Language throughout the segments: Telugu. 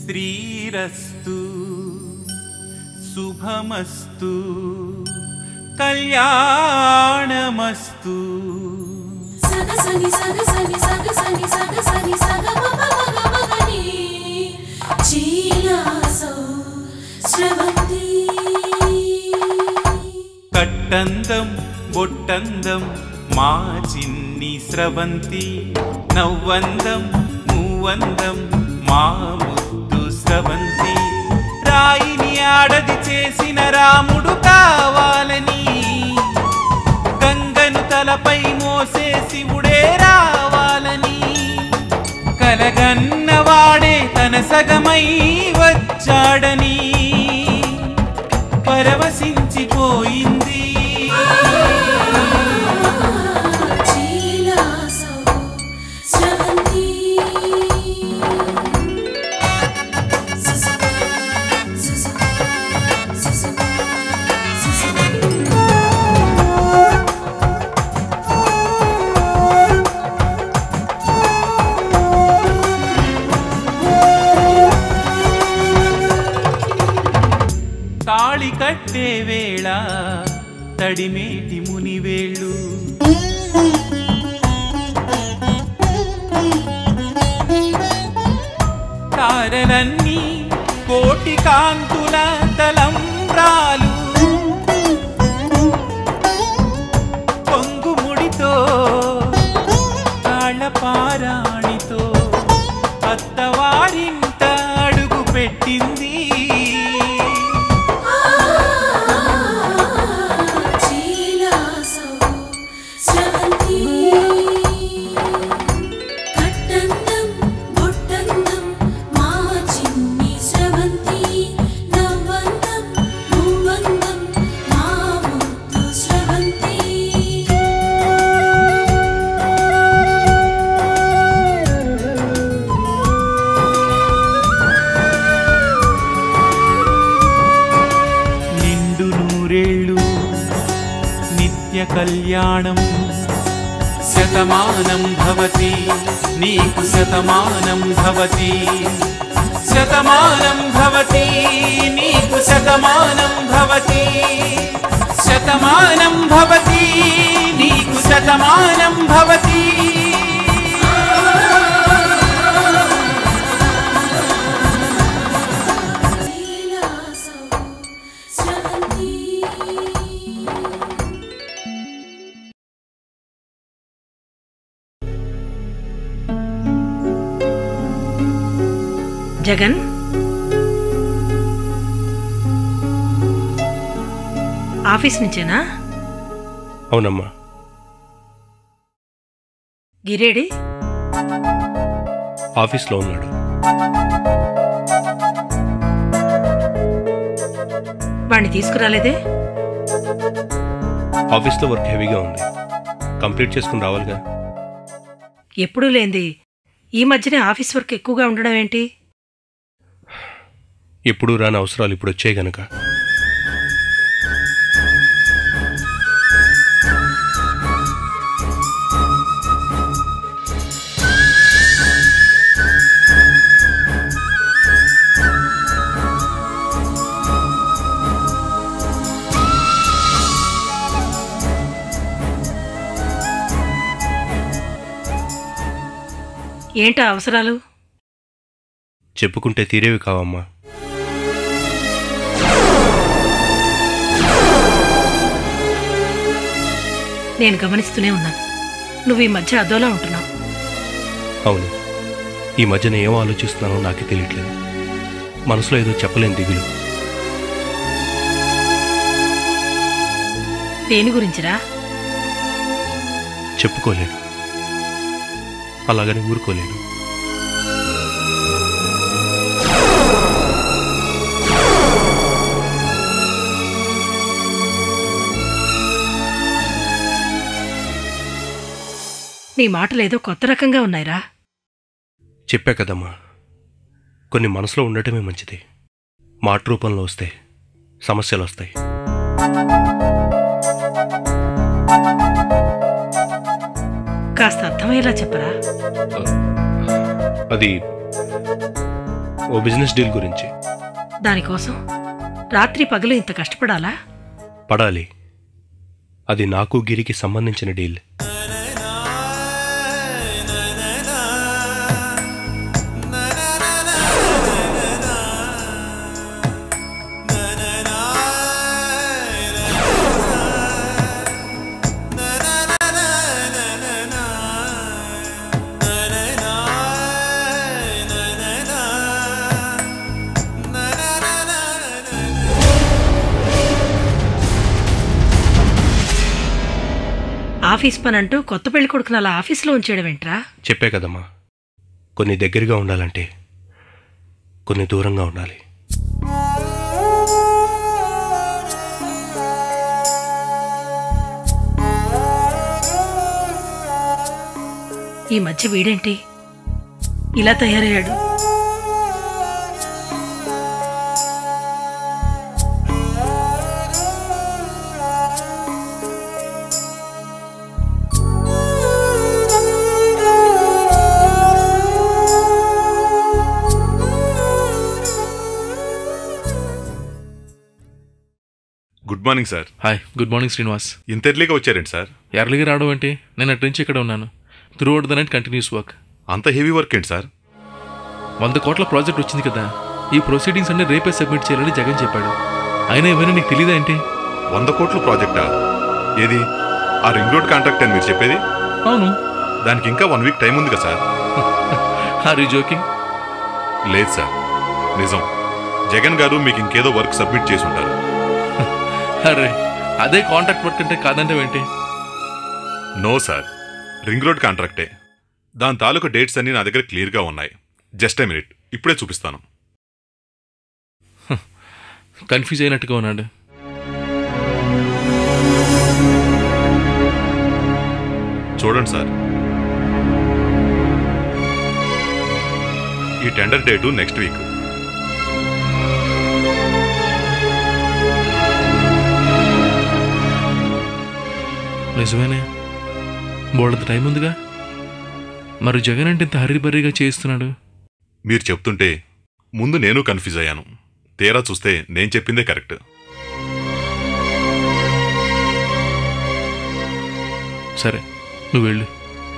శ్రీరస్తు శుభమస్తు కళ్యాణమస్తు సగ సని సగ సని సగ సని సగ సని సగ మగ మగ మగని చీలాసో స్రవంతి కట్టందం బొట్టందం మా చిన్ని స్రవంతి నవ్వందం మూవందం మా ముద్దు స్రవంతి రాయిని ఆడది చేసిన రాముడు కావాలని గంగను తలపై మోసే శివుడే రావాలని కలగన్నవాడే తన సగమై వచ్చాడని పరవశించిపోయింది చీలాసో స్రవంతి సుసు సుసు సుసు సుసు తాళి కట్టే వేళ తడిమేటి మునివేళ్ళు తారలన్నీ కోటి కాంతుల తలంబ్రాలు పొంగుముడితో తాళపారాణితో అత్తవారింట అడుగు పెట్టింది చీలాసో స్రవంతి కట్టందం బొట్టందం మా చిన్ని స్రవంతి నవ్వందం మూవందం మా ముద్దు స్రవంతి నిండు నూరేళ్ళు నిత్య కళ్యాణం శతమానం భవతి నీకు శతమానం భవతి శతమానం భవతి నీకు శతమానం భవతి శతమానం భవతి నీకు శతమానం భవతి చీలాసో స్రవంతి జగన్ ఆఫీస్ నుంచేనా అవునమ్మా గిరేడి ఆఫీస్లో ఉన్నాడు వాణ్ణి తీసుకురాలేదే ఆఫీస్లో వర్క్ హెవీగా ఉంది కంప్లీట్ చేసుకుని రావాలిగా ఎప్పుడూ లేంది ఈ మధ్యనే ఆఫీస్ వర్క్ ఎక్కువగా ఉండడం ఏంటి ఎప్పుడూ రాని అవసరాలు ఇప్పుడు వచ్చాయి గనక ఏంటా అవసరాలు చెప్పుకుంటే తీరేవి కావమ్మా నేను గమనిస్తూనే ఉన్నాను నువ్వు ఈ మధ్య అదోలా ఉంటున్నావు అవును ఈ మధ్యన ఏం ఆలోచిస్తున్నానో నాకే తెలియట్లేదు మనసులో ఏదో చెప్పలేని దిగులు దేని గురించిరా చెప్పుకోలేను అలాగని ఊరుకోలేను నీ మాటలేదో కొత్త రకంగా ఉన్నాయిరా చెప్పా కదమ్మా కొన్ని మనసులో ఉండటమే మంచిది మాట రూపంలో వస్తే సమస్యలు వస్తాయి కాస్త అర్థమయ్యేలా చెప్పరా అది ఓ బిజినెస్ డీల్ గురించి దానికోసం రాత్రి పగలు ఇంత కష్టపడాలా పడాలి అది నాకు గిరికి సంబంధించిన డీల్ ఆఫీస్ పని అంటూ కొత్త పెళ్లి కొడుకుని అలా ఆఫీస్లో ఉంచేయడం ఏంట్రా చెప్పే కదమ్మా కొన్ని దగ్గరగా ఉండాలంటే కొన్ని దూరంగా ఉండాలి ఈ మధ్య వీడేంటి ఇలా తయారయ్యాడు good morning sir hi good morning Srinivas ఇంత ఎర్లీగా వచ్చారండి సార్ ఎర్లీగా రావడం ఏంటి నేను అటు నుంచి ఇక్కడ ఉన్నాను throughout the night continuous work అంత హెవీ వర్క్ ఏంటి సార్ వంద కోట్ల ప్రాజెక్ట్ వచ్చింది కదా ఈ ప్రొసీడింగ్స్ అన్ని రేపే సబ్మిట్ చేయాలని జగన్ చెప్పాడు అయినా ఏమైనా నీకు తెలియదా ఏంటి వంద కోట్ల ప్రాజెక్టా ఏది ఆ రింగ్ రోడ్ కాంట్రాక్ట్ అని మీరు చెప్పేది అవును దానికి ఇంకా వన్ వీక్ టైం ఉంది కదా సార్ ఆర్ యూ జోకింగ్ లేదు సార్ నిజం జగన్ గారు మీకు ఇంకేదో వర్క్ సబ్మిట్ చేసి ఉంటారు అరే అదే కాంట్రాక్ట్ వర్క్ అంటే కాదంటే ఏంటి నో సార్ రింగ్ రోడ్ కాంట్రాక్టే దాని తాలూకు డేట్స్ అన్ని నా దగ్గర క్లియర్గా ఉన్నాయి జస్ట్ ఏ మినిట్ ఇప్పుడే చూపిస్తాను కన్ఫ్యూజ్ అయినట్టుగా ఉన్నాడు చూడండి సార్ ఈ టెండర్ డేటు నెక్స్ట్ వీక్ నిజమేనే బోళ్ళంత టైం ఉందిగా మరి జగన్ అంటే ఇంత హరిబరిగా చేస్తున్నాడు మీరు చెప్తుంటే ముందు నేను కన్ఫ్యూజ్ అయ్యాను తీరా చూస్తే నేను చెప్పిందే కరెక్ట్ సరే నువ్వు వెళ్ళు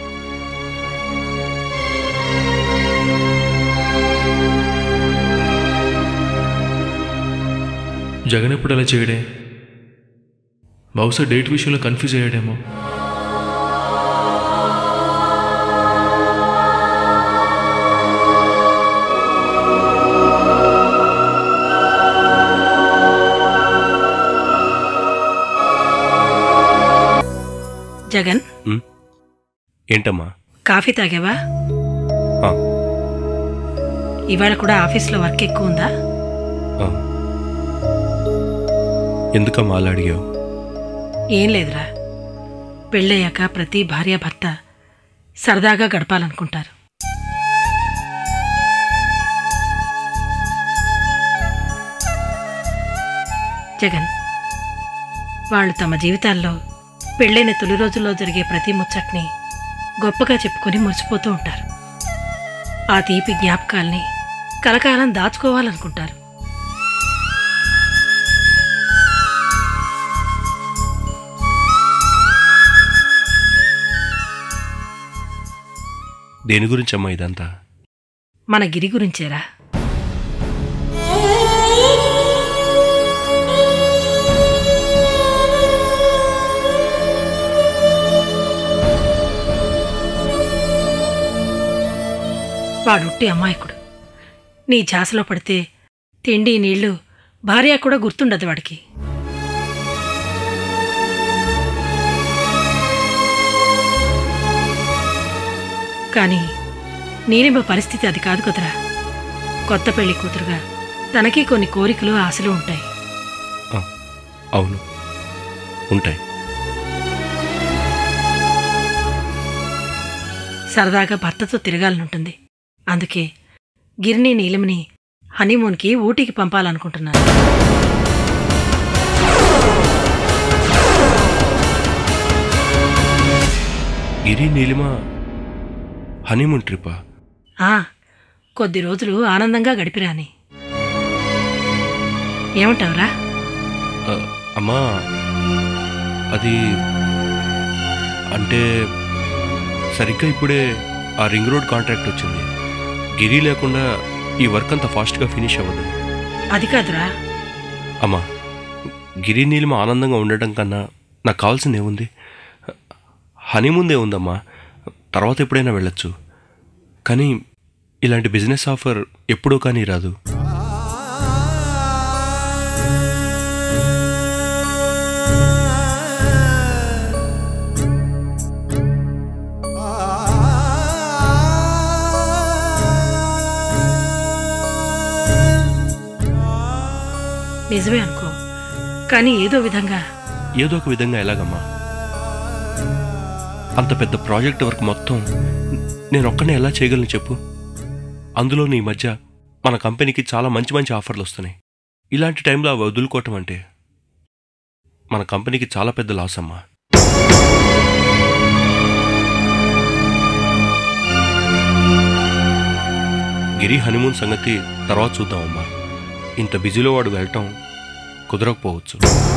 జగన్ ఎప్పుడు అలా చేయడే బహుశా డేట్ విషయంలో కన్ఫ్యూజ్ అయ్యాడేమో జగన్ ఏంటమ్మా కాఫీ తాగావా ఆ, ఇవాళ కూడా ఆఫీస్లో వర్క్ ఎక్కువ ఉందా ఆ. ఎందుకమ్మా అలా అడిగావు ఏం లేదురా పెళ్ళయ్యాక ప్రతి భార్యాభర్త సరదాగా గడపాలనుకుంటారు జగన్ వాళ్ళు తమ జీవితాల్లో పెళ్ళైన తొలి రోజుల్లో జరిగే ప్రతి ముచ్చట్ని గొప్పగా చెప్పుకొని మురిసిపోతూ ఉంటారు ఆ తీపి జ్ఞాపకాల్ని కలకాలం దాచుకోవాలనుకుంటారు దేని గురించమ్మా ఇదంతా మన గిరి గురించేరా వాడుట్టి అమాయకుడు నీ ఝాసలో పడితే తిండి నీళ్లు భార్య కూడా గుర్తుండదు వాడికి కానీ నీలిమ పరిస్థితి అది కాదు కదరా కొత్త పెళ్లి కూతురుగా తనకి కొన్ని కోరికలు ఆశలు ఉంటాయి ఆ, అవును ఉంటాయి సరదాగా భర్తతో తిరగాలనుంటుంది అందుకే గిరిని నీలిమని హనీమూన్కి ఊటీకి పంపాలనుకుంటున్నాను గిరి నీలిమ హనీమూన్ ట్రిప్పా ఆ, కొద్ది రోజులు ఆనందంగా గడిపిరాని ఏమంటావురా ఆ, అమ్మా అది అంటే సరిగ్గా ఇప్పుడే ఆ రింగ్ రోడ్ కాంట్రాక్ట్ వచ్చింది గిరి లేకుండా ఈ వర్క్ అంత ఫాస్ట్గా ఫినిష్ అవ్వదు అది కాదురా అమ్మా గిరి నీలిమ ఆనందంగా ఉండటం కన్నా నాకు కావాల్సింది ఏముంది హనీమూన్ ఉందమ్మా తర్వాత ఎప్పుడైనా వెళ్ళొచ్చు కానీ ఇలాంటి బిజినెస్ ఆఫర్ ఎప్పుడూ కానీ రాదు నిజమే అనుకో కానీ ఏదో విధంగా ఏదో ఒక విధంగా ఎలాగమ్మా అంత పెద్ద ప్రాజెక్ట్ వర్క్ మొత్తం నేను ఒక్కనే ఎలా చేయగలను చెప్పు అందులో ఈ మధ్య మన కంపెనీకి చాలా మంచి మంచి ఆఫర్లు వస్తున్నాయి ఇలాంటి టైంలో అవి వదులుకోవటం అంటే మన కంపెనీకి చాలా పెద్ద లాస్ అమ్మా గిరి హనీమూన్ సంగతి తర్వాత చూద్దామమ్మా ఇంత బిజీలో వాడు వెళ్ళటం కుదరకపోవచ్చు